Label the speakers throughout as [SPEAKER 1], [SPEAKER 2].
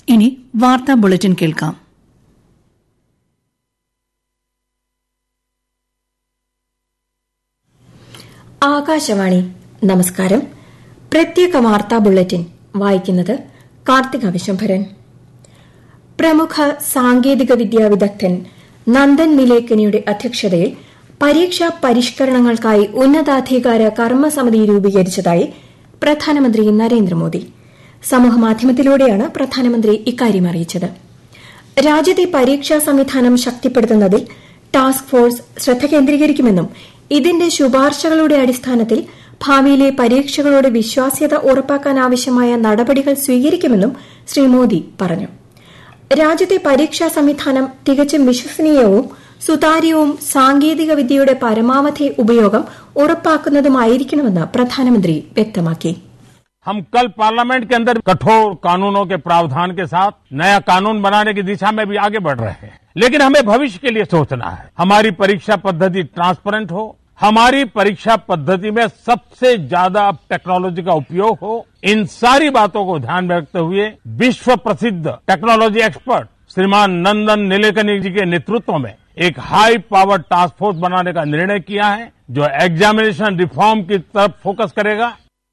[SPEAKER 1] ഇനി വാർത്താ ബുള്ളറ്റിൻ കേൾക്കാം
[SPEAKER 2] ആകാശവാണി നമസ്കാരം പ്രത്യേക വാർത്താ ബുള്ളറ്റിൻ വായിക്കുന്നത് കാർത്തിക വിശംഭരൻ പ്രമുഖ സാങ്കേതിക വിദ്യാ വിദഗ്ധൻ നന്ദൻ നിലേക്കനിയുടെ അധ്യക്ഷതയിൽ പരീക്ഷാ പരിഷ്കരണങ്ങൾക്കായി ഉന്നതാധികാര കർമ്മസമിതി രൂപീകരിച്ചതായി പ്രധാനമന്ത്രി നരേന്ദ്രമോദി സമൂഹമാധ്യമത്തിലൂടെയാണ് പ്രധാനമന്ത്രി ഇക്കാര്യം അറിയിച്ചത് രാജ്യത്തെ പരീക്ഷാ സംവിധാനം ശക്തിപ്പെടുത്തുന്നതിൽ ടാസ്ക് ഫോഴ്സ് ശ്രദ്ധ കേന്ദ്രീകരിക്കുമെന്നും ഇതിന്റെ ശുപാർശകളുടെ അടിസ്ഥാനത്തിൽ ഭാവിയിലെ പരീക്ഷകളുടെ വിശ്വാസ്യത ഉറപ്പാക്കാനാവശ്യമായ നടപടികൾ സ്വീകരിക്കുമെന്നും ശ്രീ മോദി പറഞ്ഞു രാജ്യത്തെ പരീക്ഷാ സംവിധാനം തികച്ചും വിശ്വസനീയവും സുതാര്യവും സാങ്കേതിക വിദ്യയുടെ പരമാവധി ഉപയോഗം ഉറപ്പാക്കുന്നതുമായിരിക്കണമെന്ന് പ്രധാനമന്ത്രി വ്യക്തമാക്കി
[SPEAKER 3] हम कल पार्लियामेंट के अंदर कठोर कानूनों के प्रावधान के साथ नया कानून बनाने की दिशा में भी आगे बढ़ रहे हैं लेकिन हमें भविष्य के लिए सोचना है हमारी परीक्षा पद्धति ट्रांसपेरेंट हो हमारी परीक्षा पद्धति में सबसे ज्यादा टेक्नोलॉजी का उपयोग हो इन सारी बातों को ध्यान में रखते हुए विश्व प्रसिद्ध टेक्नोलॉजी एक्सपर्ट श्रीमान नंदन नीलेकनी जी के नेतृत्व में एक हाई पावर टास्क फोर्स बनाने का निर्णय किया है जो एग्जामिनेशन रिफॉर्म की तरफ फोकस करेगा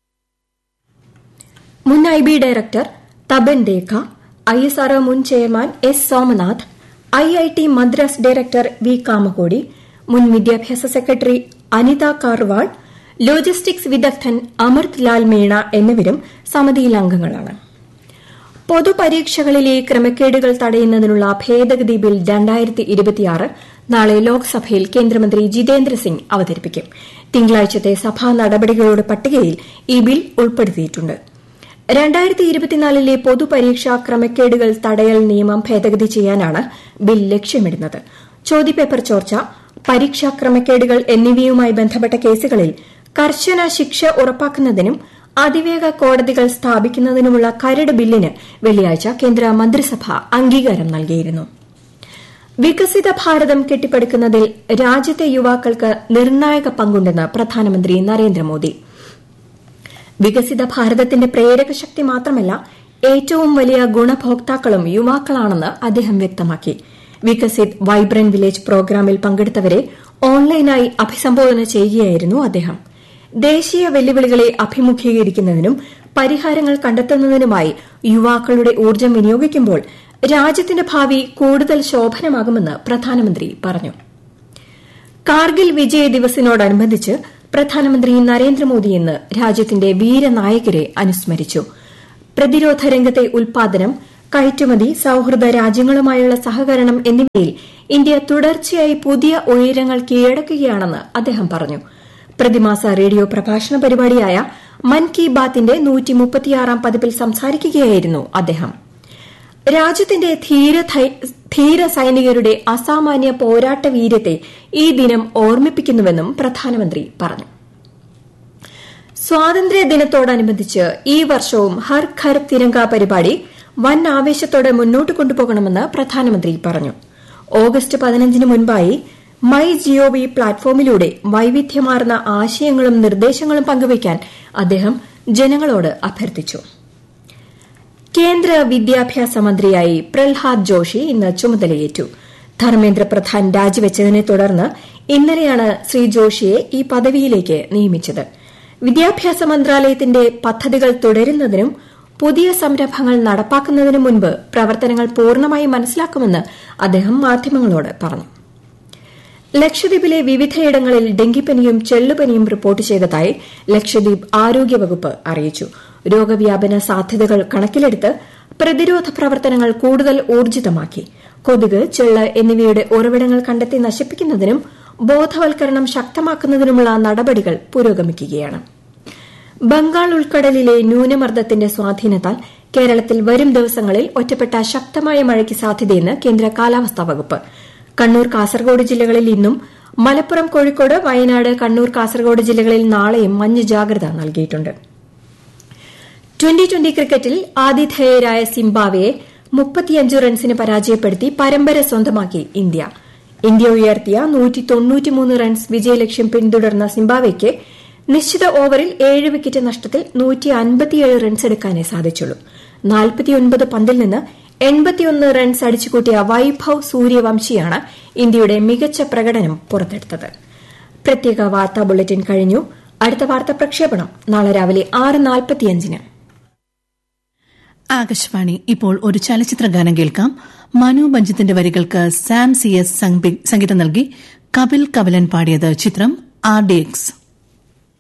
[SPEAKER 2] മുൻ I B director Tapan Deka I S R O മുൻ chairman S Somanath I I T Madras director V Kamakoti മുൻ വിദ്യാഭ്യാസ സെക്രട്ടറി അനിത കാർവാൾ ലോജിസ്റ്റിക്സ് വിദഗ്ധൻ അമൃത് ലാൽ മീണ എന്നിവരും സമിതിയിൽ അംഗങ്ങളാണ് പൊതുപരീക്ഷകളിലെ ക്രമക്കേടുകൾ തടയുന്നതിനുള്ള ഭേദഗതി ബിൽ രണ്ടായിരത്തി ഇരുപത്തിയാറ് നാളെ ലോക്സഭയിൽ കേന്ദ്രമന്ത്രി ജിതേന്ദ്ര സിംഗ് അവതരിപ്പിക്കും തിങ്കളാഴ്ചത്തെ സഭാ നടപടികളുടെ പട്ടികയിൽ ഈ ബിൽ ഉൾപ്പെടുത്തിയിട്ടുണ്ട് രണ്ടായിരത്തി ഇരുപത്തിനാലിലെ പൊതുപരീക്ഷാ ക്രമക്കേടുകൾ തടയൽ നിയമം ഭേദഗതി ചെയ്യാനാണ് ബിൽ ലക്ഷ്യമിടുന്നത് ചോദ്യപേപ്പർ ചോർച്ച പരീക്ഷാ ക്രമക്കേടുകൾ എന്നിവയുമായി ബന്ധപ്പെട്ട കേസുകളിൽ കർശന ശിക്ഷ ഉറപ്പാക്കുന്നതിനും അതിവേഗ കോടതികൾ സ്ഥാപിക്കുന്നതിനുമുള്ള കരട് ബില്ലിന് വെള്ളിയാഴ്ച കേന്ദ്ര മന്ത്രിസഭ അംഗീകാരം നൽകിയിരുന്നു വികസിത ഭാരതം കെട്ടിപ്പടുക്കുന്നതിൽ രാജ്യത്തെ യുവാക്കൾക്ക് നിർണായക പങ്കുണ്ടെന്ന് പ്രധാനമന്ത്രി നരേന്ദ്രമോദി വികസിത ഭാരതത്തിന്റെ പ്രേരക ശക്തി മാത്രമല്ല ഏറ്റവും വലിയ ഗുണഭോക്താക്കളും യുവാക്കളാണെന്ന് അദ്ദേഹം വ്യക്തമാക്കി വികസിത് വൈബ്രന്റ് വില്ലേജ് പ്രോഗ്രാമിൽ പങ്കെടുത്തവരെ ഓൺലൈനായി അഭിസംബോധന ചെയ്യുകയായിരുന്നു അദ്ദേഹം ദേശീയ വെല്ലുവിളികളെ അഭിമുഖീകരിക്കുന്നതിനും പരിഹാരങ്ങൾ കണ്ടെത്തുന്നതിനുമായി യുവാക്കളുടെ ഊർജ്ജം വിനിയോഗിക്കുമ്പോൾ രാജ്യത്തിന്റെ ഭാവി കൂടുതൽ ശോഭനമാകുമെന്ന് പ്രധാനമന്ത്രി പറഞ്ഞു കാർഗിൽ വിജയ ദിവസിനോടനുബന്ധിച്ച് പ്രധാനമന്ത്രി നരേന്ദ്രമോദി ഇന്ന് രാജ്യത്തിന്റെ വീരനായകരെ അനുസ്മരിച്ചു പ്രതിരോധ രംഗത്തെ ഉൽപാദനം കയറ്റുമതി സൌഹൃദ രാജ്യങ്ങളുമായുള്ള സഹകരണം എന്നിവയിൽ ഇന്ത്യ തുടർച്ചയായി പുതിയ ഉയരങ്ങൾ കീഴടക്കുകയാണെന്ന് അദ്ദേഹം പറഞ്ഞു പ്രതിമാസ റേഡിയോ പ്രഭാഷണ പരിപാടിയായ മൻ കി ബാത്തിന്റെ പതിപ്പിൽ സംസാരിക്കുകയായിരുന്നു അദ്ദേഹം രാജ്യത്തിന്റെ ധീര സൈനികരുടെ അസാമാന്യ പോരാട്ട വീര്യത്തെ ഈ ദിനം ഓർമ്മിപ്പിക്കുന്നുവെന്നും പ്രധാനമന്ത്രി പറഞ്ഞു സ്വാതന്ത്ര്യദിനത്തോടനുബന്ധിച്ച് ഈ വർഷവും ഹർ ഘർ തിരങ്ക പരിപാടി വൻ ആവേശത്തോടെ മുന്നോട്ട് കൊണ്ടുപോകണമെന്ന് പ്രധാനമന്ത്രി പറഞ്ഞു ഓഗസ്റ്റ് പതിനഞ്ചിന് മുൻപായി മൈ ജിഒവി പ്ലാറ്റ്ഫോമിലൂടെ വൈവിധ്യമാർന്ന ആശയങ്ങളും നിർദ്ദേശങ്ങളും പങ്കുവയ്ക്കാൻ അദ്ദേഹം ജനങ്ങളോട് അഭ്യർത്ഥിച്ചു കേന്ദ്ര വിദ്യാഭ്യാസ മന്ത്രിയായി പ്രഹ്ലാദ് ജോഷി ഇന്ന് ചുമതലയേറ്റു ധർമ്മേന്ദ്ര പ്രധാൻ രാജിവെച്ചതിനെ തുടർന്ന് ഇന്നലെയാണ് ശ്രീ ജോഷിയെ ഈ പദവിയിലേക്ക് നിയമിച്ചത് വിദ്യാഭ്യാസ മന്ത്രാലയത്തിന്റെ പദ്ധതികൾ തുടരുന്നതിനും പുതിയ സംരംഭങ്ങൾ നടപ്പാക്കുന്നതിനും മുൻപ് പ്രവർത്തനങ്ങൾ പൂർണ്ണമായി മനസ്സിലാക്കുമെന്ന് അദ്ദേഹം മാധ്യമങ്ങളോട് പറഞ്ഞു ലക്ഷദ്വീപിലെ വിവിധയിടങ്ങളിൽ ഡെങ്കിപ്പനിയും ചെള്ളുപനിയും റിപ്പോർട്ട് ചെയ്തതായി ലക്ഷദ്വീപ് ആരോഗ്യവകുപ്പ് അറിയിച്ചു രോഗവ്യാപന സാധ്യതകൾ കണക്കിലെടുത്ത് പ്രതിരോധ പ്രവർത്തനങ്ങൾ കൂടുതൽ ഊർജിതമാക്കി കൊതുക് ചെള്ള് എന്നിവയുടെ ഉറവിടങ്ങൾ കണ്ടെത്തി നശിപ്പിക്കുന്നതിനും ബോധവൽക്കരണം ശക്തമാക്കുന്നതിനുമുള്ള നടപടികൾ പുരോഗമിക്കുകയാണ് ബംഗാൾ ഉൾക്കടലിലെ ന്യൂനമർദ്ദത്തിന്റെ സ്വാധീനത്താൽ കേരളത്തിൽ വരും ദിവസങ്ങളിൽ ഒറ്റപ്പെട്ട ശക്തമായ മഴയ്ക്ക് സാധ്യതയെന്ന് കേന്ദ്ര കാലാവസ്ഥാ വകുപ്പ് കണ്ണൂർ കാസർഗോഡ് ജില്ലകളിൽ ഇന്നും മലപ്പുറം കോഴിക്കോട് വയനാട് കണ്ണൂർ കാസർഗോഡ് ജില്ലകളിൽ നാളെയും മഞ്ഞ ജാഗ്രത നൽകിയിട്ടുണ്ട് ട്വന്റി ട്വന്റി ക്രിക്കറ്റിൽ ആതിഥേയരായ സിംബാബ്വെയെ മുപ്പത്തിയഞ്ച് റൺസിന് പരാജയപ്പെടുത്തി പരമ്പര സ്വന്തമാക്കി ഇന്ത്യ ഇന്ത്യ ഉയർത്തിയ റൺസ് വിജയലക്ഷ്യം പിന്തുടർന്ന സിംബാബ്വെയ്ക്ക് നിശ്ചിത ഓവറിൽ ഏഴ് വിക്കറ്റ് നഷ്ടത്തിൽ റൺസ് എടുക്കാനേ സാധിച്ചുള്ളൂ പന്തിൽ നിന്ന് എൺപത്തിയൊന്ന് റൺസ് അടിച്ചുകൂട്ടിയ വൈഭവ് സൂര്യവംശിയാണ് ഇന്ത്യയുടെ മികച്ച പ്രകടനം പുറത്തെടുത്തത് പ്രത്യേക വാർത്താ ബുള്ളറ്റിൻ കഴിഞ്ഞു അടുത്ത വാർത്താ പ്രക്ഷേപണം നാളെ രാവിലെ ആറ് നാൽപ്പത്തിയഞ്ചിന്
[SPEAKER 1] ആകാശവാണി ഇപ്പോൾ ഒരു ചലച്ചിത്ര ഗാനം കേൾക്കാം മനു ബഞ്ചിത്തിന്റെ വരികൾക്ക് സാം സി എസ് സംഗീതം നൽകി കപിൽ കവലൻ പാടിയത് ചിത്രം ആർ ഡി എക്സ്